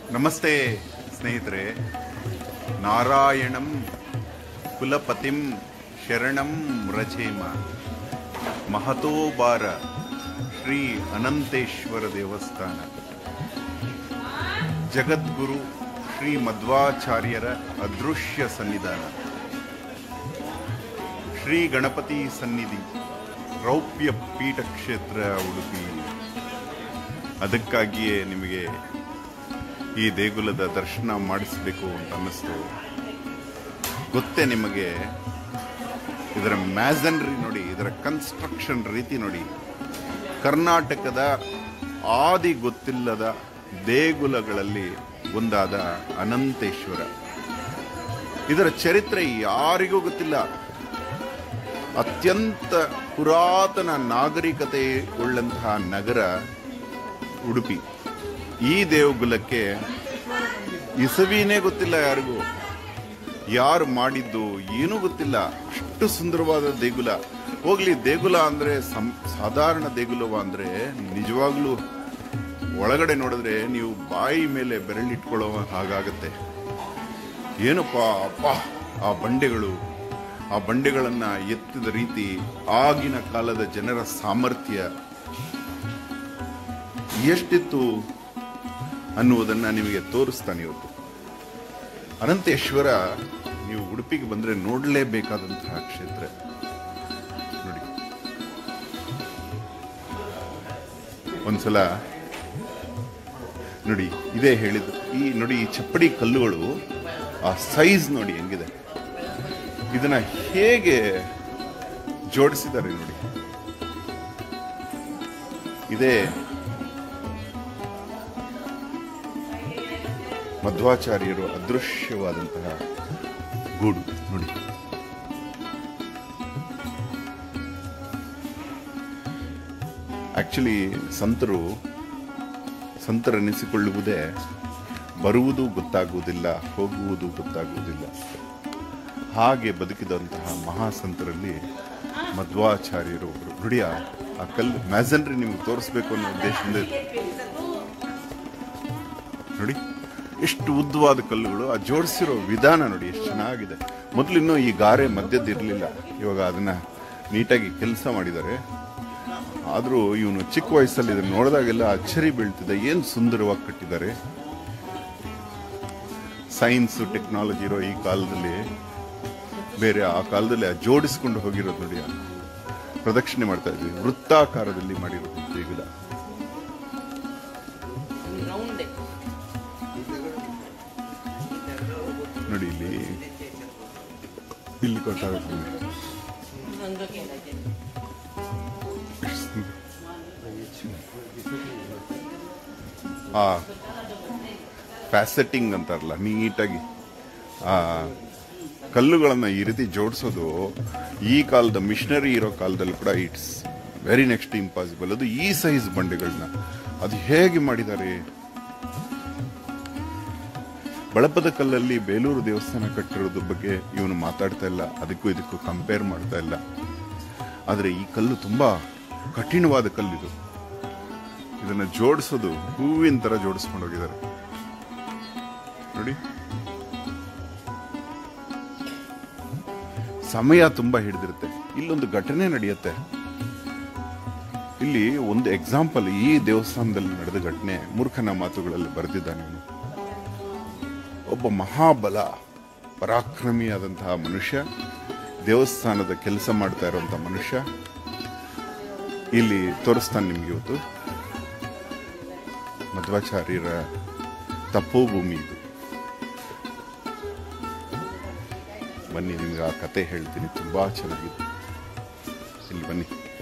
ನಮಸ್ತೆ ಸ್ನೇಹಿತರೆ ನಾರಾಯಣಂ ಕುಲಪತಿಂ ಶರಣಂ ರಚೇಮ ಮಹತೋಬಾರ ಶ್ರೀ ಅನಂತೇಶ್ವರ ದೇವಸ್ಥಾನ ಜಗದ್ಗುರು ಶ್ರೀ ಮಧ್ವಾಚಾರ್ಯರ ಅದೃಶ್ಯ ಸನ್ನಿಧಾನ ಶ್ರೀ ಗಣಪತಿ ಸನ್ನಿಧಿ ರೌಪ್ಯ ಪೀಠ ಕ್ಷೇತ್ರ ಉಡುಪಿ ಅದಕ್ಕಾಗಿಯೇ ನಿಮಗೆ ಈ ದೇಗುಲದ ದರ್ಶನ ಮಾಡಿಸಬೇಕು ಅಂತ ಅನ್ನಿಸ್ತು ಗೊತ್ತೇ ನಿಮಗೆ ಇದರ ಮ್ಯಾಸನ್ರಿ ನೋಡಿ ಇದರ ಕನ್ಸ್ಟ್ರಕ್ಷನ್ ರೀತಿ ನೋಡಿ ಕರ್ನಾಟಕದ ಆದಿ ಗೊತ್ತಿಲ್ಲದ ದೇಗುಲಗಳಲ್ಲಿ ಒಂದಾದ ಅನಂತೇಶ್ವರ ಇದರ ಚರಿತ್ರೆ ಯಾರಿಗೂ ಗೊತ್ತಿಲ್ಲ ಅತ್ಯಂತ ಪುರಾತನ ನಾಗರಿಕತೆ ಉಳ್ಳಂತಹ ನಗರ ಉಡುಪಿ ಈ ದೇವಗುಲಕ್ಕೆ ಇಸವಿನೇ ಗೊತ್ತಿಲ್ಲ ಯಾರಿಗೂ ಯಾರು ಮಾಡಿದ್ದು ಏನೂ ಗೊತ್ತಿಲ್ಲ ಅಷ್ಟು ಸುಂದರವಾದ ದೇಗುಲ ಹೋಗ್ಲಿ ದೇಗುಲ ಅಂದ್ರೆ ಸಂ ಸಾಧಾರಣ ದೇಗುಲವ ಅಂದ್ರೆ ನಿಜವಾಗ್ಲೂ ಒಳಗಡೆ ನೋಡಿದ್ರೆ ನೀವು ಬಾಯಿ ಮೇಲೆ ಬೆರಳಿಟ್ಕೊಳ್ಳೋ ಹಾಗಾಗತ್ತೆ ಏನಪ್ಪ ಅಪ್ಪ ಆ ಬಂಡೆಗಳು ಆ ಬಂಡೆಗಳನ್ನ ಎತ್ತಿದ ರೀತಿ ಆಗಿನ ಕಾಲದ ಜನರ ಸಾಮರ್ಥ್ಯ ಎಷ್ಟಿತ್ತು ಅನ್ನುವುದನ್ನ ನಿಮಗೆ ತೋರಿಸ್ತಾನೆ ಇವತ್ತು ಅನಂತೇಶ್ವರ ನೀವು ಉಡುಪಿಗೆ ಬಂದ್ರೆ ನೋಡಲೇಬೇಕಾದಂತಹ ಕ್ಷೇತ್ರ ನೋಡಿ ಒಂದ್ಸಲ ನೋಡಿ ಇದೇ ಹೇಳಿದ್ದು ಈ ನೋಡಿ ಈ ಚಪ್ಪಡಿ ಕಲ್ಲುಗಳು ಆ ಸೈಜ್ ನೋಡಿ ಹೆಂಗಿದೆ ಇದನ್ನ ಹೇಗೆ ಜೋಡಿಸಿದ್ದಾರೆ ನೋಡಿ ಇದೇ ಮಧ್ವಾಚಾರ್ಯರು ಅದೃಶ್ಯವಾದಂತಹ ಗೂಡು ನೋಡಿ ಆಕ್ಚುಲಿ ಸಂತರು ಸಂತರೆನಿಸಿಕೊಳ್ಳುವುದೇ ಬರುವುದು ಗೊತ್ತಾಗುವುದಿಲ್ಲ ಹೋಗುವುದು ಗೊತ್ತಾಗುವುದಿಲ್ಲ ಹಾಗೆ ಬದುಕಿದಂತಹ ಮಹಾಸಂತರಲ್ಲಿ ಮಧ್ವಾಚಾರ್ಯರು ಒಬ್ರು ನೋಡಿ ಆ ಆ ಕಲ್ಲು ಮ್ಯಾಸನ್ರಿ ನಿಮ್ಗೆ ತೋರಿಸ್ಬೇಕು ಅನ್ನೋ ಉದ್ದೇಶದಿಂದ ನೋಡಿ ಎಷ್ಟು ಉದ್ದವಾದ ಕಲ್ಲುಗಳು ಆ ಜೋಡಿಸಿರೋ ವಿಧಾನ ನೋಡಿ ಎಷ್ಟು ಚೆನ್ನಾಗಿದೆ ಮೊದಲು ಇನ್ನೂ ಈ ಗಾರೆ ಮಧ್ಯದಿರಲಿಲ್ಲ ಇವಾಗ ಅದನ್ನ ನೀಟಾಗಿ ಕೆಲಸ ಮಾಡಿದ್ದಾರೆ ಆದರೂ ಇವನು ಚಿಕ್ಕ ವಯಸ್ಸಲ್ಲಿ ಇದನ್ನ ನೋಡಿದಾಗೆಲ್ಲ ಅಚ್ಚರಿ ಬೀಳ್ತಿದೆ ಏನು ಸುಂದರವಾಗಿ ಕಟ್ಟಿದ್ದಾರೆ ಸೈನ್ಸ್ ಟೆಕ್ನಾಲಜಿ ಇರೋ ಈ ಕಾಲದಲ್ಲಿ ಬೇರೆ ಆ ಕಾಲದಲ್ಲಿ ಆ ಜೋಡಿಸ್ಕೊಂಡು ಹೋಗಿರೋದು ನೋಡಿ ಆ ಪ್ರದಕ್ಷಿಣೆ ಮಾಡ್ತಾ ಇದ್ವಿ ವೃತ್ತಾಕಾರದಲ್ಲಿ ಮಾಡಿರೋದು ದೇಗುಲ ರೌಂಡ್ ನೋಡಿ ಇಲ್ಲಿ ಇಲ್ಲಿ ಗೊತ್ತಾಗುತ್ತೆ ನಿಮ್ಗೆ. ಹಂಗೆ ಏನಾಯ್ತು ಆ ಫ್ಯಾಸೆಟಿಂಗ್ ಅಂತಾರಲ್ಲ ನೀಟಾಗಿ ಆ ಕಲ್ಲುಗಳನ್ನ ಈ ರೀತಿ ಜೋಡಿಸೋದು ಈ ಕಾಲದ ಮಿಷನರಿ ಇರೋ ಕಾಲದಲ್ಲಿ ಕೂಡ ಇಟ್ಸ್ ವೆರಿ ನೆಕ್ಸ್ಟ್ ಇಂಪಾಸಿಬಲ್ ಅದು ಈ ಸೈಜ್ ಬಂಡೆಗಳನ್ನ ಅದು ಹೇಗೆ ಮಾಡಿದ್ದಾರೆ ಬಳಪದ ಕಲ್ಲಲ್ಲಿ ಬೇಲೂರು ದೇವಸ್ಥಾನ ಕಟ್ಟಿರೋದ್ರ ಬಗ್ಗೆ ಇವನು ಮಾತಾಡ್ತಾ ಇಲ್ಲ ಅದಕ್ಕೂ ಇದಕ್ಕೂ ಕಂಪೇರ್ ಮಾಡ್ತಾ ಇಲ್ಲ ಆದರೆ ಈ ಕಲ್ಲು ತುಂಬಾ ಕಠಿಣವಾದ ಕಲ್ಲಿದು ಇದನ್ನ ಜೋಡಿಸೋದು ಹೂವಿನ ತರ ಜೋಡಿಸ್ಕೊಂಡು ಹೋಗಿದ್ದಾರೆ ನೋಡಿ ಸಮಯ ತುಂಬಾ ಹಿಡಿದಿರುತ್ತೆ ಇಲ್ಲೊಂದು ಘಟನೆ ನಡೆಯುತ್ತೆ ಇಲ್ಲಿ ಒಂದು ಎಕ್ಸಾಂಪಲ್ ಈ ದೇವಸ್ಥಾನದಲ್ಲಿ ನಡೆದ ಘಟನೆ ಮೂರ್ಖನ ಮಾತುಗಳಲ್ಲಿ ಬರೆದಿದ್ದಾನೆ ಅವನು ಒಬ್ಬ ಮಹಾಬಲ ಪರಾಕ್ರಮಿಯಾದಂತಹ ಮನುಷ್ಯ ದೇವಸ್ಥಾನದ ಕೆಲಸ ಮಾಡ್ತಾ ಇರುವಂತ ಮನುಷ್ಯ ಇಲ್ಲಿ ತೋರಿಸ್ತಾನೆ ನಿಮ್ಗೆ ಇವತ್ತು ಮಧ್ವಾಚಾರ್ಯರ ತಪೋಭೂಮಿ ಇದು ಬನ್ನಿ ನಿಮ್ಗೆ ಆ ಕತೆ ಹೇಳ್ತೀನಿ ತುಂಬಾ ಚೆನ್ನಾಗಿದೆ ಇಲ್ಲಿ ಬನ್ನಿ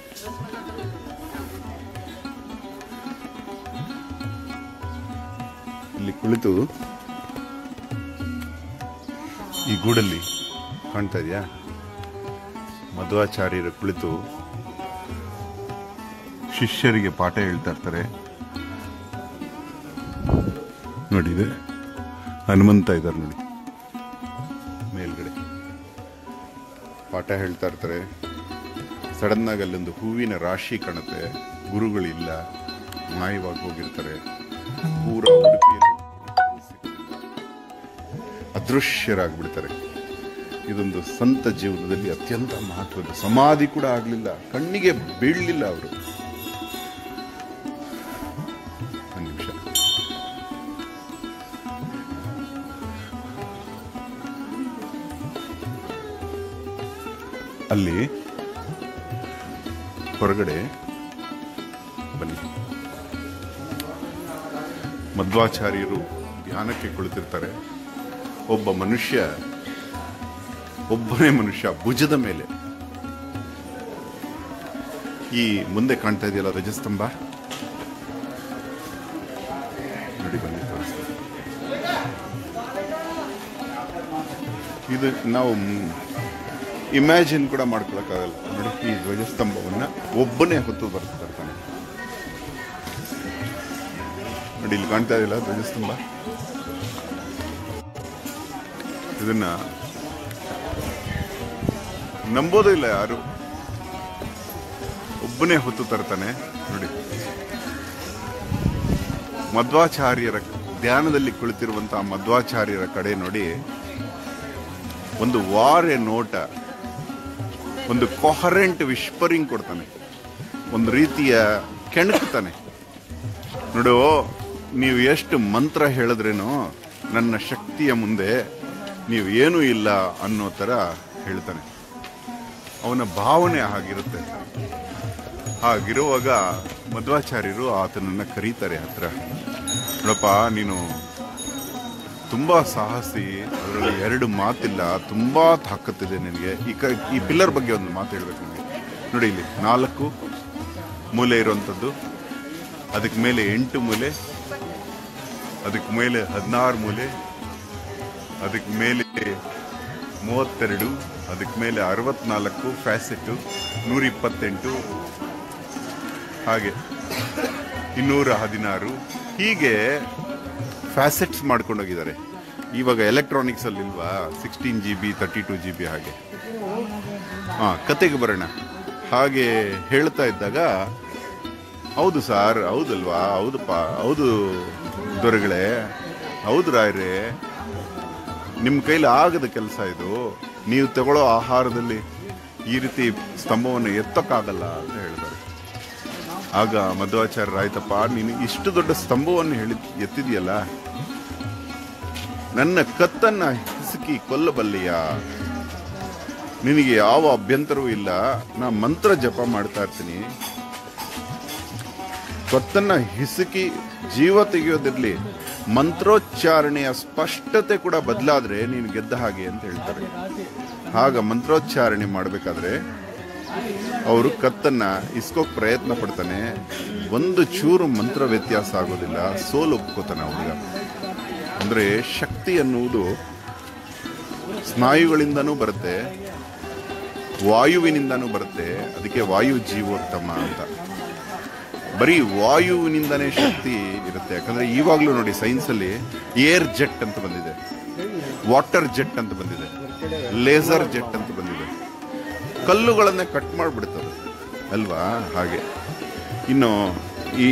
ಇಲ್ಲಿ ಕುಳಿತು ಈ ಗೂಡಲ್ಲಿ ಕಾಣ್ತಾ ಇದೆಯಾ ಮಧ್ವಾಚಾರ್ಯರ ಕುಳಿತು ಶಿಷ್ಯರಿಗೆ ಪಾಠ ಹೇಳ್ತಾ ಇರ್ತಾರೆ ನೋಡಿ ಇದೆ ಹನುಮಂತ ಇದ್ದಾರೆ ನೋಡಿ ಮೇಲ್ಗಡೆ ಪಾಠ ಹೇಳ್ತಾ ಇರ್ತಾರೆ ಸಡನ್ ಆಗಿ ಅಲ್ಲೊಂದು ಹೂವಿನ ರಾಶಿ ಕಾಣುತ್ತೆ ಗುರುಗಳಿಲ್ಲ ಮಾಯವಾಗಿ ಹೋಗಿರ್ತಾರೆ ಪೂರ ಉಡುಪಿಯಲ್ಲಿ ಅದೃಶ್ಯರಾಗ್ಬಿಡ್ತಾರೆ ಇದೊಂದು ಸಂತ ಜೀವನದಲ್ಲಿ ಅತ್ಯಂತ ಮಹತ್ವದ ಸಮಾಧಿ ಕೂಡ ಆಗಲಿಲ್ಲ ಕಣ್ಣಿಗೆ ಬೀಳಲಿಲ್ಲ ಅವರು ಒಂದು ನಿಮಿಷ ಅಲ್ಲಿ ಹೊರಗಡೆ ಬನ್ನಿ ಮಧ್ವಾಚಾರ್ಯರು ಧ್ಯಾನಕ್ಕೆ ಕುಳಿತಿರ್ತಾರೆ ಒಬ್ಬ ಮನುಷ್ಯ ಒಬ್ಬನೇ ಮನುಷ್ಯ ಭುಜದ ಮೇಲೆ ಈ ಮುಂದೆ ಕಾಣ್ತಾ ಇದೆಯಲ್ಲ ರಜಸ್ತಂಭ ನೋಡಿ ಬನ್ನಿ ತೋರಿಸ್ತೀನಿ. ಇದು ನಾವು ಇಮ್ಯಾಜಿನ್ ಕೂಡ ಮಾಡ್ಕೊಳಕ್ಕಾಗಲ್ಲ ನೋಡಿ ಈ ಧ್ವಜಸ್ತಂಭವನ್ನ ಒಬ್ಬನೇ ಹೊತ್ತು ಬರ್ತಾ ಇರ್ತಾನೆ ನೋಡಿ ಇಲ್ಲಿ ಕಾಣ್ತಾ ಇದೆಯಲ್ಲ ಧ್ವಜಸ್ತಂಭ ಇದನ್ನ ನಂಬೋದೇ ಇಲ್ಲ ಯಾರು ಒಬ್ಬನೇ ಹೊತ್ತು ತರ್ತಾನೆ ನೋಡಿ ಮಧ್ವಾಚಾರ್ಯರ ಧ್ಯಾನದಲ್ಲಿ ಕುಳಿತಿರುವಂತಹ ಮಧ್ವಾಚಾರ್ಯರ ಕಡೆ ನೋಡಿ ಒಂದು ವಾರೆ ನೋಟ ಒಂದು ಕೊಹರೆಂಟ್ ವಿಸ್ಪರಿಂಗ್ ಕೊಡ್ತಾನೆ ಒಂದು ರೀತಿಯ ಕೆಣಕ್ತಾನೆ ನೋಡು ನೀವು ಎಷ್ಟು ಮಂತ್ರ ಹೇಳಿದ್ರೇನೋ ನನ್ನ ಶಕ್ತಿಯ ಮುಂದೆ ನೀವು ಏನೂ ಇಲ್ಲ ಅನ್ನೋ ಥರ ಹೇಳ್ತಾನೆ ಅವನ ಭಾವನೆ ಹಾಗಿರುತ್ತೆ ಹಾಗಿರುವಾಗ ಮಧ್ವಾಚಾರ್ಯರು ಆತನನ್ನ ಕರೀತಾರೆ ಹತ್ರ ನೋಡಪ್ಪ ನೀನು ತುಂಬಾ ಸಾಹಸಿ ಅದರಲ್ಲಿ ಎರಡು ಮಾತಿಲ್ಲ ತುಂಬಾ ತಾಕತ್ತಿದೆ ನಿನಗೆ ಈ ಕ ಈ ಪಿಲ್ಲರ್ ಬಗ್ಗೆ ಒಂದು ಮಾತು ಹೇಳ್ಬೇಕು ನಿಮಗೆ ನೋಡಿ ಇಲ್ಲಿ ನಾಲ್ಕು ಮೂಲೆ ಇರುವಂಥದ್ದು ಅದಕ್ಕೆ ಮೇಲೆ ಎಂಟು ಮೂಲೆ ಅದಕ್ಕೆ ಮೇಲೆ ಹದಿನಾರು ಮೂಲೆ ಅದಕ್ಕೆ ಮೇಲೆ ಮೂವತ್ತೆರಡು ಅದಕ್ಕೆ ಮೇಲೆ ಅರವತ್ನಾಲ್ಕು ಫ್ಯಾಸೆಟ್ಟು ನೂರ ಇಪ್ಪತ್ತೆಂಟು ಹಾಗೆ ಇನ್ನೂರ ಹದಿನಾರು ಹೀಗೆ ಫ್ಯಾಸೆಟ್ಸ್ ಮಾಡ್ಕೊಂಡೋಗಿದ್ದಾರೆ ಇವಾಗ ಎಲೆಕ್ಟ್ರಾನಿಕ್ಸ್ ಅಲ್ಲಿ ಇಲ್ವಾ sixteen G B thirty two G B ಹಾಗೆ ಹಾ ಕತೆಗೆ ಬರೋಣ ಹಾಗೆ ಹೇಳ್ತಾ ಇದ್ದಾಗ ಹೌದು ಸಾರ್ ಹೌದಲ್ವಾ ಹೌದಪ್ಪ ಹೌದು ದೊರೆಗಳೇ ಹೌದು ರಾಯ್ರೆ ನಿಮ್ಮ ಕೈಲಿ ಆಗದ ಕೆಲಸ ಇದು ನೀವು ತಗೊಳ್ಳೋ ಆಹಾರದಲ್ಲಿ ಈ ರೀತಿ ಸ್ತಂಭವನ್ನು ಎತ್ತಕ್ಕಾಗಲ್ಲ ಅಂತ ಹೇಳ್ತಾರೆ ಆಗ ಮಧ್ವಾಚಾರ್ಯ ಆಯ್ತಪ್ಪ ನೀನು ಇಷ್ಟು ದೊಡ್ಡ ಸ್ತಂಭವನ್ನು ಹೇಳಿ ಎತ್ತಿದೆಯಲ್ಲ ನನ್ನ ಕತ್ತನ್ನ ಹಿಸುಕಿ ಕೊಲ್ಲಬಲ್ಲೆಯ ನಿನಗೆ ಯಾವ ಅಭ್ಯಂತರವೂ ಇಲ್ಲ ನಾ ಮಂತ್ರ ಜಪ ಮಾಡ್ತಾ ಇರ್ತೀನಿ ಕತ್ತನ್ನ ಹಿಸುಕಿ ಜೀವ ತೆಗೆಯೋದಿರ್ಲಿ ಮಂತ್ರೋಚ್ಚಾರಣೆಯ ಸ್ಪಷ್ಟತೆ ಕೂಡ ಬದಲಾದ್ರೆ ನೀನು ಗೆದ್ದ ಹಾಗೆ ಅಂತ ಹೇಳ್ತಾರೆ ಆಗ ಮಂತ್ರೋಚ್ಚಾರಣೆ ಮಾಡಬೇಕಾದ್ರೆ ಅವರು ಕತ್ತನ್ನ ಇಸ್ಕೋಕ್ ಪ್ರಯತ್ನ ಪಡ್ತಾನೆ ಒಂದು ಚೂರು ಮಂತ್ರ ವ್ಯತ್ಯಾಸ ಆಗೋದಿಲ್ಲ ಸೋಲು ಒಪ್ಕೋತಾನೆ ಹುಡುಗ ಅಂದ್ರೆ ಶಕ್ತಿ ಅನ್ನುವುದು ಸ್ನಾಯುಗಳಿಂದನೂ ಬರುತ್ತೆ ವಾಯುವಿನಿಂದನೂ ಬರುತ್ತೆ ಅದಕ್ಕೆ ವಾಯು ಜೀವೋತ್ತಮ ಅಂತ ಬರೀ ವಾಯುವಿನಿಂದನೇ ಶಕ್ತಿ ಇರುತ್ತೆ ಯಾಕಂದ್ರೆ ಇವಾಗ್ಲೂ ನೋಡಿ ಸೈನ್ಸ್ ಅಲ್ಲಿ ಏರ್ ಜೆಟ್ ಅಂತ ಬಂದಿದೆ ವಾಟರ್ ಜೆಟ್ ಅಂತ ಬಂದಿದೆ ಲೇಸರ್ ಜೆಟ್ ಅಂತ ಬಂದಿದೆ ಕಲ್ಲುಗಳನ್ನೇ ಕಟ್ ಮಾಡಿಬಿಡ್ತದೆ ಅಲ್ವಾ ಹಾಗೆ ಇನ್ನು ಈ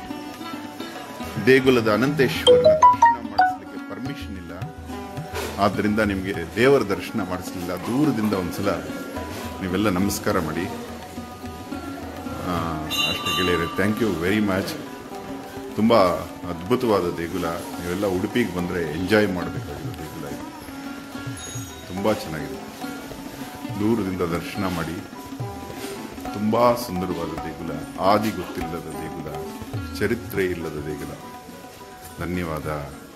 ದೇಗುಲದ ಅನಂತೇಶ್ವರನ ದರ್ಶನ ಮಾಡಿಸ್ಲಿಕ್ಕೆ ಪರ್ಮಿಷನ್ ಇಲ್ಲ ಆದ್ದರಿಂದ ನಿಮಗೆ ದೇವರ ದರ್ಶನ ಮಾಡಿಸ್ಲಿಲ್ಲ ದೂರದಿಂದ ಒಂದ್ಸಲ ನೀವೆಲ್ಲ ನಮಸ್ಕಾರ ಮಾಡಿ ಆ, ಅಷ್ಟೇ ಗೆಳೆಯರೆ ಥ್ಯಾಂಕ್ ಯು ವೆರಿ ಮಚ್ ತುಂಬ ಅದ್ಭುತವಾದ ದೇಗುಲ ನೀವೆಲ್ಲ ಉಡುಪಿಗೆ ಬಂದರೆ ಎಂಜಾಯ್ ಮಾಡಬೇಕಾಗಿರೋ ದೇಗುಲ ಇದು ತುಂಬ ಚೆನ್ನಾಗಿದೆ ದೂರದಿಂದ ದರ್ಶನ ಮಾಡಿ ತುಂಬ ಸುಂದರವಾದ ದೇಗುಲ ಆದಿ ಗೊತ್ತಿಲ್ಲದ ದೇಗುಲ ಚರಿತ್ರೆ ಇಲ್ಲದ ದೇಗುಲ ಧನ್ಯವಾದ